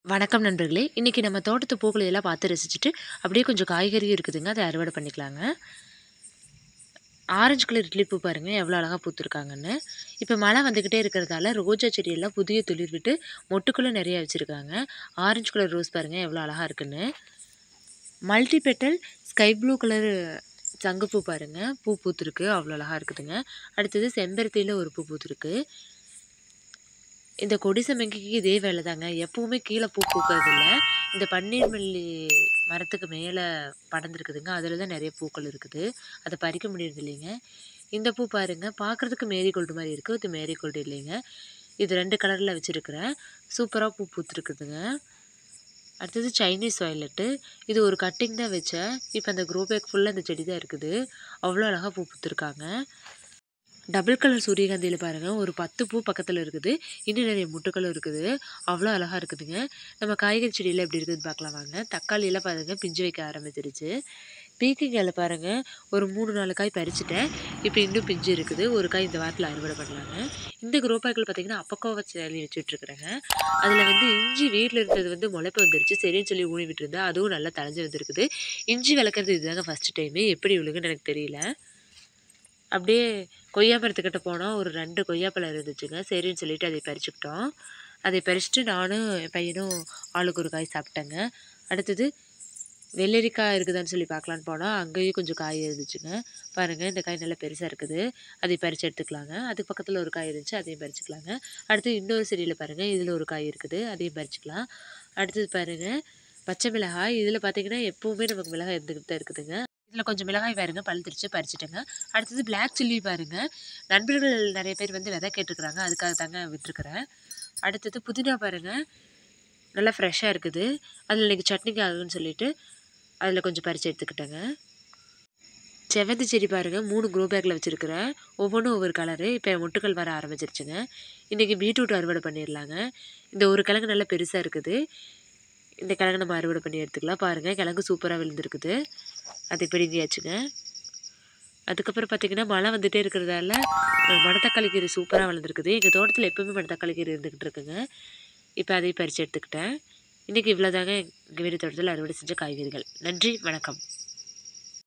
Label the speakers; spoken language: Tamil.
Speaker 1: வணக்கம் நண்பர்களே! இன்னைக்கு நம்ம தோட்டத்து பூக்களை எல்லாம் பார்த்து ரசிச்சுட்டு, அப்படியே கொஞ்சம் காய்கறியும் இருக்குதுங்க. அத அறுவடை பண்ணிக்கலாங்க. ஆரஞ்சு கலர் இட்லி பூ பாருங்க, எவ்வளோ அழகா பூத்துருக்காங்கன்னு. இப்ப மழை வந்துகிட்டே இருக்கிறதால, ரோஜா செடியெல்லாம் புதிய துளிர் விட்டு, மொட்டுக்களும் நெறைய வச்சிருக்காங்க. ஆரஞ்சு கலர் ரோஸ் பாருங்க, எவ்வளோ அழகா இருக்குன்னு. Multi petal sky blue colour சங்குப்பூ பாருங்க, பூ பூத்திருக்கு. அவ்வளோ அழகா இருக்குதுங்க. அடுத்தது செம்பருத்தியில ஒரு பூ பூத்திருக்கு. இந்த கொடி சம்மங்கிக்கு இதே வேலை தாங்க. எப்பவுமே கீழ பூ பூக்கறதில்ல. இந்த பன்னீர் மல்லி மரத்துக்கு மேல படர்ந்திருக்குதுங்க. அதில தான் நெறைய பூக்கள் இருக்குது. அத பறிக்க முடியறது இல்லைங்க. இந்த பூ பாருங்க, பார்க்கறதுக்கு மேரிகோல்டு மாரி இருக்கு. இது மேரிகோல்டு இல்லைங்க. இது 2 கலர்ல வச்சிருக்கிறேன். சூப்பரா பூ பூத்திருக்குதுங்க. அடுத்தது சைனீஸ் வயலட்டு. இது ஒரு கட்டிங் தான் வச்சேன். இப்ப அந்த க்ரோ பேக் ஃபுல்லா இந்த செடி தான் இருக்குது. அவ்வளோ அழகா பூ பூத்திருக்காங்க. டபுள் கலர் சூரியகாந்தியில பாருங்க, ஒரு 10 பூ பக்கத்துல இருக்குது. இன்னும் நெறைய மொட்டுக்களும் இருக்குது. அவ்வளோ அழகா இருக்குதுங்க. நம்ம காய்கறி செடியில எப்படி இருக்குதுன்னு பார்க்கலாம் வாங்க. தக்காளிலாம் பாருங்க, பிஞ்சு வைக்க ஆரம்பிச்சிருச்சு. பீர்க்கங்காயில பாருங்க, ஒரு 3, 4 காய் பறிச்சுட்டேன். இப்ப இன்னும் பிஞ்சு இருக்குது. ஒரு காய் இந்த வாரத்துல அறுவடை பண்ணலாங்க. இந்த க்ரோ பேக்ல பார்த்தீங்கன்னா, அப்பக்கோவ செடி வச்சுட்டுருக்கிறேங்க. அதில வந்து இஞ்சி வீட்ல இருந்தது வந்து முளைப்பு வந்துருச்சு. சரின்னு சொல்லி ஊனி விட்டுருந்தேன். அதுவும் நல்லா தழைஞ்சு வந்திருக்குது. இஞ்சி வளர்க்குறது இதுதாங்க ஃபர்ஸ்ட் டைமு. எப்படி விழுகுன்னு எனக்கு தெரியல. அப்படியே கொய்யா மரத்துக்கிட்ட போனா, ஒரு 2 கொய்யாப்பழம் இருந்துச்சுங்க. சரின்னு சொல்லிட்டு அதை பறிச்சுக்கிட்டோம். அதை பறிச்சுட்டு நானும், என் பையனும் ஆளுக்கு ஒரு காய் சாப்பிட்டேங்க. அடுத்தது வெள்ளரிக்காய் இருக்குதான்னு சொல்லி பார்க்கலான்னு போனா, அங்கேயும் கொஞ்சம் காய் இருந்துச்சுங்க. பாருங்க, இந்த காய் நல்லா பெருசா இருக்குது. அதை பறிச்சு எடுத்துக்கலாங்க. அதுக்கு பக்கத்துல ஒரு காய் இருந்துச்சு. அதையும் பறிச்சுக்கலாங்க. அடுத்து இன்னொரு செடியில பாருங்க, இதில ஒரு காய் இருக்குது. அதையும் பறிச்சுக்கலாம். அடுத்தது பாருங்க, பச்சை மிளகாய். இதில பார்த்தீங்கன்னா, எப்பவுமே நமக்கு மிளகாய் இருந்துகிட்டு தான் இருக்குதுங்க. இதில கொஞ்சம் மிளகாய் பாருங்க, பழுத்துருச்சு. பறிச்சுட்டேங்க. அடுத்தது பிளாக் சில்லி பாருங்க. நண்பர்கள் நெறைய பேர் வந்து விதை கேட்டுருக்காங்க. அதுக்காக தாங்க விட்டுருக்கிறேன். அடுத்தது புதினா பாருங்க, நல்லா ஃப்ரெஷ்ஷா இருக்குது. அதில இன்னைக்கு சட்னிக்கு ஆகும்ன்னு சொல்லிட்டு, அதில கொஞ்சம் பறிச்சு எடுத்துக்கிட்டேங்க. செவ்வந்தி செடி பாருங்க, 3 க்ரோ பேக்ல வச்சிருக்கிறேன். ஒவ்வொன்னும் ஒவ்வொரு கலரு. இப்ப மொட்டுக்கள் வர ஆரம்பிச்சிருச்சுங்க. இன்னைக்கு பீட்ரூட் அறுவடை பண்ணிரலாங்க. இந்த ஒரு கிழங்கு நல்லா பெருசா இருக்குது. இந்த கிழங்கு நம்ம அறுவடை பண்ணி எடுத்துக்கலாம். பாருங்க, கிழங்கு சூப்பரா விழுந்திருக்குது. அதை பிடுங்கியாச்சுங்க. அதுக்கப்புறம் பார்த்தீங்கன்னா, மழை வந்துட்டே இருக்கிறதால, மணத்தக்காளி கீரை சூப்பரா வளர்ந்துருக்குது. எங்க தோட்டத்தில எப்பவுமே மணத்தக்காளி கீரை இருந்துகிட்டு இருக்குங்க. இப்ப அதையும் பறிச்சு எடுத்துக்கிட்டேன். இன்னைக்கு இவ்வளோதாங்க எங்க வீட்டு தோட்டத்தில அறுவடை செஞ்ச காய்கறிகள். நன்றி, வணக்கம்.